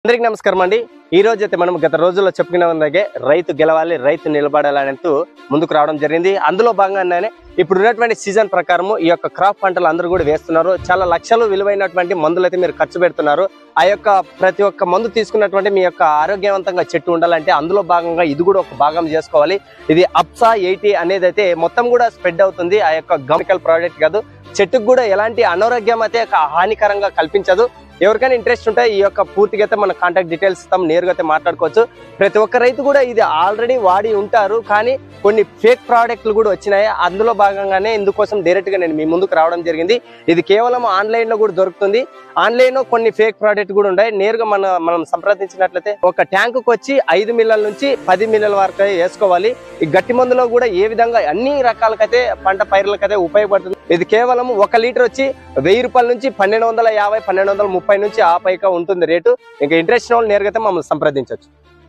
అందరికి నమస్కారం అండి ఈ రోజు అయితే మనం గత రోజుల్లో చెప్పుకునే ఉన్నదే రైతు గెలవాలి రైతు నిలబడాలనేంటూ ముందుకు రావడం జరిగింది అందులో భాగంగానే ఇప్పుడు ఉన్నటువంటి సీజన్ ప్రకారము ఈ యొక్క క్రాప్ పంటలు అందరూ కూడా వేస్తున్నారు చాలా లక్షలు విలువైనటువంటి మందులు అయితే మీరు ఖర్చు పెడుతున్నారు ఆ యొక్క ప్రతి ఒక్క మందు తీసుకున్నటువంటి మీ యొక్క ఆరోగ్యవంతంగా చెట్టు ఉండాలంటే అందులో భాగంగా ఇది కూడా ఒక భాగం చేసుకోవాలి ఇది అప్సా ఎయిటీ అనేది అయితే మొత్తం కూడా స్ప్రెడ్ అవుతుంది ఆ యొక్క గమికల్ ప్రోడక్ట్ కాదు చెట్టుకు కూడా ఎలాంటి అనారోగ్యం అయితే హానికరంగా కల్పించదు ఎవరికైనా ఇంట్రెస్ట్ ఉంటే ఈ యొక్క పూర్తిగా అయితే మన కాంటాక్ట్ డీటెయిల్స్ ఇస్తాం నేరుగా అయితే మాట్లాడుకోవచ్చు ప్రతి ఒక్క రైతు కూడా ఇది ఆల్రెడీ వాడి ఉంటారు కానీ కొన్ని ఫేక్ ప్రోడక్ట్లు కూడా వచ్చినాయి అందులో భాగంగానే ఇందుకోసం డైరెక్ట్ గా నేను మీ ముందుకు రావడం జరిగింది ఇది కేవలం ఆన్లైన్ లో కూడా దొరుకుతుంది ఆన్లైన్ లో కొన్ని ఫేక్ ప్రోడక్ట్ కూడా ఉన్నాయి నేరుగా మన మనం సంప్రదించినట్లయితే ఒక ట్యాంకు వచ్చి ఐదు మిల్లల నుంచి పది మిల్లల వరకు వేసుకోవాలి ఈ గట్టి మందులో కూడా ఏ విధంగా అన్ని రకాలకైతే పంట పైర్లకైతే ఉపయోగపడుతుంది ఇది కేవలం ఒక లీటర్ వచ్చి వెయ్యి రూపాయల నుంచి పన్నెండు వందల యాభై పన్నెండు వందల ముప్పై నుంచి ఆ పైగా ఉంటుంది రేటు ఇంకా ఇంట్రెస్ట్ ఉన్న వాళ్ళు నేరుగా అయితే మమ్మల్ని సంప్రదించవచ్చు